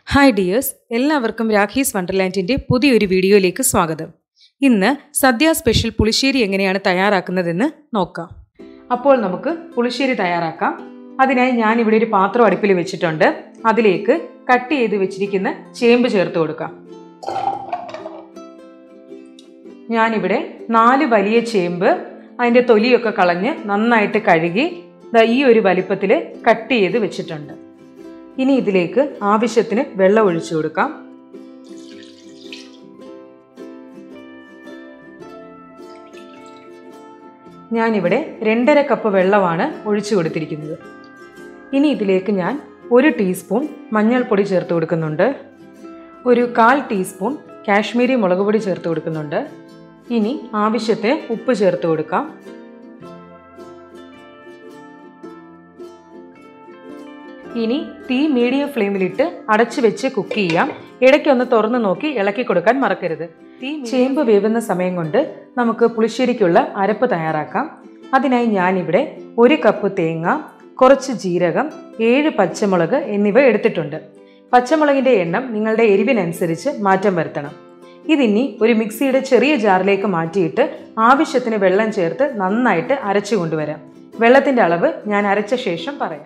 hi dears എല്ലാവർക്കും രാഖീസ് വണ്ടർലാൻഡിൻ്റെ പുതിയൊരു വീഡിയോയിലേക്ക് സ്വാഗതം ഇന്ന് സദ്യ സ്പെഷ്യൽ പുളിശ്ശേരി എങ്ങനെയാണ് തയ്യാറാക്കുന്നതെന്ന് നോക്കാം അപ്പോൾ നമുക്ക് പുളിശ്ശേരി തയ്യാറാക്കാം അതിനായി ഞാൻ ഇവിടെ ഒരു പാത്രം അടുപ്പിൽ വെച്ചിട്ടുണ്ട് അതിലേക്ക് കട്ട് ചെയ്ത് വെച്ചിരിക്കുന്ന ചേമ്പ് ചേർത്ത് കൊടുക്കാം ഞാനിവിടെ നാല് വലിയ ചേമ്പ് അതിൻ്റെ തൊലിയൊക്കെ കളഞ്ഞ് നന്നായിട്ട് കഴുകി ദാ ഈ ഒരു വലിപ്പത്തിൽ കട്ട് ചെയ്ത് വെച്ചിട്ടുണ്ട് ഇനി ഇതിലേക്ക് ആവശ്യത്തിന് വെള്ളം ഒഴിച്ചു കൊടുക്കാം ഞാനിവിടെ രണ്ടര കപ്പ് വെള്ളമാണ് ഒഴിച്ചു കൊടുത്തിരിക്കുന്നത് ഇനി ഇതിലേക്ക് ഞാൻ ഒരു ടീസ്പൂൺ മഞ്ഞൾപ്പൊടി ചേർത്ത് കൊടുക്കുന്നുണ്ട് ഒരു കാൽ ടീസ്പൂൺ കാശ്മീരി മുളക് പൊടി ചേർത്ത് കൊടുക്കുന്നുണ്ട് ഇനി ആവശ്യത്തിന് ഉപ്പ് ചേർത്ത് കൊടുക്കാം ഇനി തീ മീഡിയം ഫ്ലെയിമിലിട്ട് അടച്ചു വെച്ച് കുക്ക് ചെയ്യാം ഇടയ്ക്കൊന്ന് തുറന്നു നോക്കി ഇളക്കി കൊടുക്കാൻ മറക്കരുത് തീ ചേമ്പ് വേവുന്ന സമയം കൊണ്ട് നമുക്ക് പുളിശ്ശേരിക്കുള്ള അരപ്പ് തയ്യാറാക്കാം അതിനായി ഞാനിവിടെ ഒരു കപ്പ് തേങ്ങ കുറച്ച് ജീരകം ഏഴ് പച്ചമുളക് എന്നിവ എടുത്തിട്ടുണ്ട് പച്ചമുളകിൻ്റെ എണ്ണം നിങ്ങളുടെ എരിവിനനുസരിച്ച് മാറ്റം വരുത്തണം ഇതിനി ഒരു മിക്സിയുടെ ചെറിയ ജാറിലേക്ക് മാറ്റിയിട്ട് ആവശ്യത്തിന് വെള്ളം ചേർത്ത് നന്നായിട്ട് അരച്ചു കൊണ്ടുവരാം വെള്ളത്തിൻ്റെ അളവ് ഞാൻ അരച്ച ശേഷം പറയാം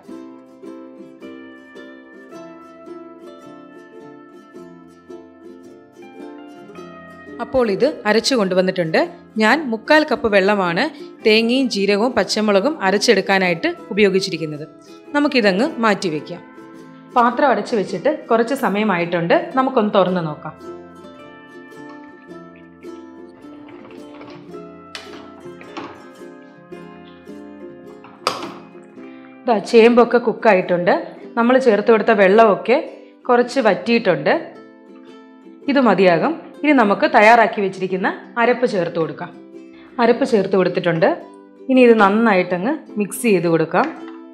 അപ്പോൾ ഇത് അരച്ചു കൊണ്ടുവന്നിട്ടുണ്ട് ഞാൻ മുക്കാൽ കപ്പ് വെള്ളമാണ് തേങ്ങയും ജീരകവും പച്ചമുളകും അരച്ചെടുക്കാനായിട്ട് ഉപയോഗിച്ചിരിക്കുന്നത് നമുക്കിതങ്ങ് മാറ്റി വയ്ക്കാം പാത്രം അടച്ചു വെച്ചിട്ട് കുറച്ച് സമയമായിട്ടുണ്ട് നമുക്കൊന്ന് തുറന്ന് നോക്കാം ഇതാ ചേമ്പൊക്കെ കുക്കായിട്ടുണ്ട് നമ്മൾ ചേർത്ത് കൊടുത്ത വെള്ളമൊക്കെ കുറച്ച് വറ്റിയിട്ടുണ്ട് ഇത് മതിയാകും ഇനി നമുക്ക് തയ്യാറാക്കി വെച്ചിരിക്കുന്ന അരപ്പ് ചേർത്ത് കൊടുക്കാം അരപ്പ് ചേർത്ത് കൊടുത്തിട്ടുണ്ട് ഇനി ഇത് നന്നായിട്ടങ്ങ് മിക്സ് ചെയ്ത് കൊടുക്കാം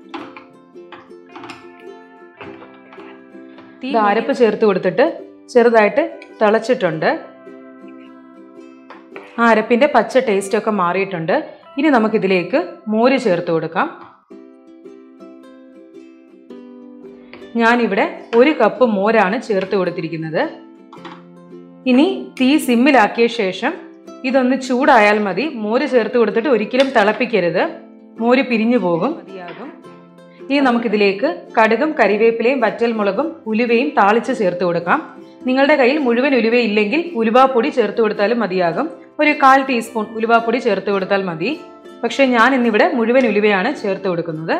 ഇത് അരപ്പ് ചേർത്ത് കൊടുത്തിട്ട് ചെറുതായിട്ട് തിളച്ചിട്ടുണ്ട് ആ അരപ്പിൻ്റെ പച്ച ടേസ്റ്റൊക്കെ മാറിയിട്ടുണ്ട് ഇനി നമുക്കിതിലേക്ക് മോര് ചേർത്ത് കൊടുക്കാം ഞാനിവിടെ ഒരു കപ്പ് മോരാണ് ചേർത്ത് കൊടുത്തിരിക്കുന്നത് ഇനി തീ സിമ്മിലാക്കിയ ശേഷം ഇതൊന്ന് ചൂടായാൽ മതി മോര് ചേർത്ത് കൊടുത്തിട്ട് ഒരിക്കലും തിളപ്പിക്കരുത് മോര് പിരിഞ്ഞു പോകും മതിയാകും ഇനി നമുക്കിതിലേക്ക് കടുകും കരിവേപ്പിലയും വറ്റൽമുളകും ഉലുവയും താളിച്ച് ചേർത്ത് കൊടുക്കാം നിങ്ങളുടെ കയ്യിൽ മുഴുവൻ ഉലുവ ഇല്ലെങ്കിൽ ഉലുവാപ്പൊടി ചേർത്ത് കൊടുത്താലും മതിയാകും ഒരു കാൽ ടീസ്പൂൺ ഉലുവാപ്പൊടി ചേർത്ത് കൊടുത്താൽ മതി പക്ഷേ ഞാൻ ഇന്നിവിടെ മുഴുവൻ ഉലുവയാണ് ചേർത്ത് കൊടുക്കുന്നത്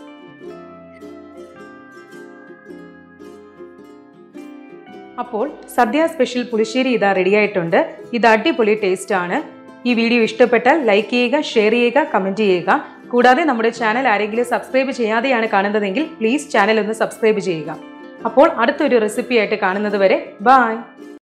അപ്പോൾ സദ്യ സ്പെഷ്യൽ പുളിശ്ശേരി ഇതാ റെഡിയായിട്ടുണ്ട് ഇത് അടിപൊളി ടേസ്റ്റ് ആണ് ഈ വീഡിയോ ഇഷ്ടപ്പെട്ടാൽ ലൈക്ക് ചെയ്യുക ഷെയർ ചെയ്യുക കമൻറ്റ് ചെയ്യുക കൂടാതെ നമ്മുടെ ചാനൽ ആരെങ്കിലും സബ്സ്ക്രൈബ് ചെയ്യാതെയാണ് കാണുന്നതെങ്കിൽ പ്ലീസ് ചാനൽ ഒന്ന് സബ്സ്ക്രൈബ് ചെയ്യുക അപ്പോൾ അടുത്തൊരു റെസിപ്പി ആയിട്ട് കാണുന്നത് വരെ ബായ്